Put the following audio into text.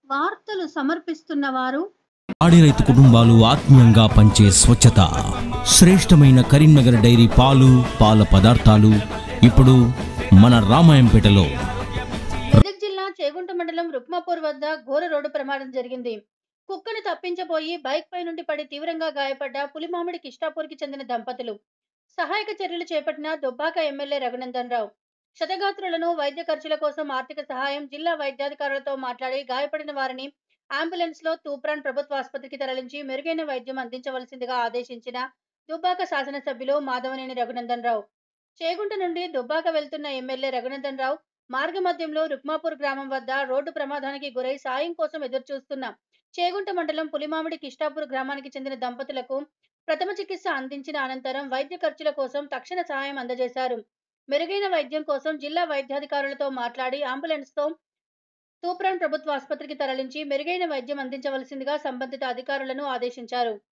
వార్తలు సమర్పిస్తున్న వారు పాడి రైతు కుటుంబాలు ఆత్మీయంగా పంచే స్వచ్ఛత శ్రేష్టమైన కరీంనగర్ డైరీ పాలు పాల పదార్థాలు ఇప్పుడు మన రామాయంపేటలో మెదక్ జిల్లా చేగుంట మండలం రుక్మాపూర్ వద్ద ఘోర రోడ్డు ప్రమాదం జరిగింది కుక్కను తప్పించబోయి బైక్ పై నుండి పడి తీవ్రంగా గాయపడ్డ పులిమామిడి కిష్టాపూర్కి చెందిన దంపతులు సహాయక చర్యలు చేపట్టిన దుబ్బాక ఎమ్మెల్యే రఘునందన్ రావు క్షతగాత్రులను వైద్య ఖర్చుల కోసం ఆర్థిక సహాయం జిల్లా వైద్యాధికారులతో మాట్లాడి గాయపడిన వారిని అంబులెన్స్ లో తూప్రాన్ ప్రభుత్వ ఆసుపత్రికి తరలించి మెరుగైన వైద్యం అందించవలసిందిగా ఆదేశించిన దుబ్బాక శాసనసభ్యులు మాధవనేని రఘునందన్ రావు చేగుంట నుండి దుబ్బాక వెళ్తున్న ఎమ్మెల్యే రఘునందన్ రావు మార్గ మధ్యంలో రుక్మాపూర్ గ్రామం వద్ద రోడ్డు ప్రమాదానికి గురై సాయం కోసం ఎదురుచూస్తున్న చేగుంట మండలం పులిమామిడి కిష్టాపూర్ గ్రామానికి చెందిన దంపతులకు ప్రథమ చికిత్స అందించిన అనంతరం వైద్య ఖర్చుల కోసం తక్షణ సహాయం అందజేశారు మెరుగైన వైద్యం కోసం జిల్లా వైద్యాధికారులతో మాట్లాడి అంబులెన్స్ తో తూప్రాన్ ప్రభుత్వ ఆసుపత్రికి తరలించి మెరుగైన వైద్యం అందించవలసిందిగా సంబంధిత అధికారులను ఆదేశించారు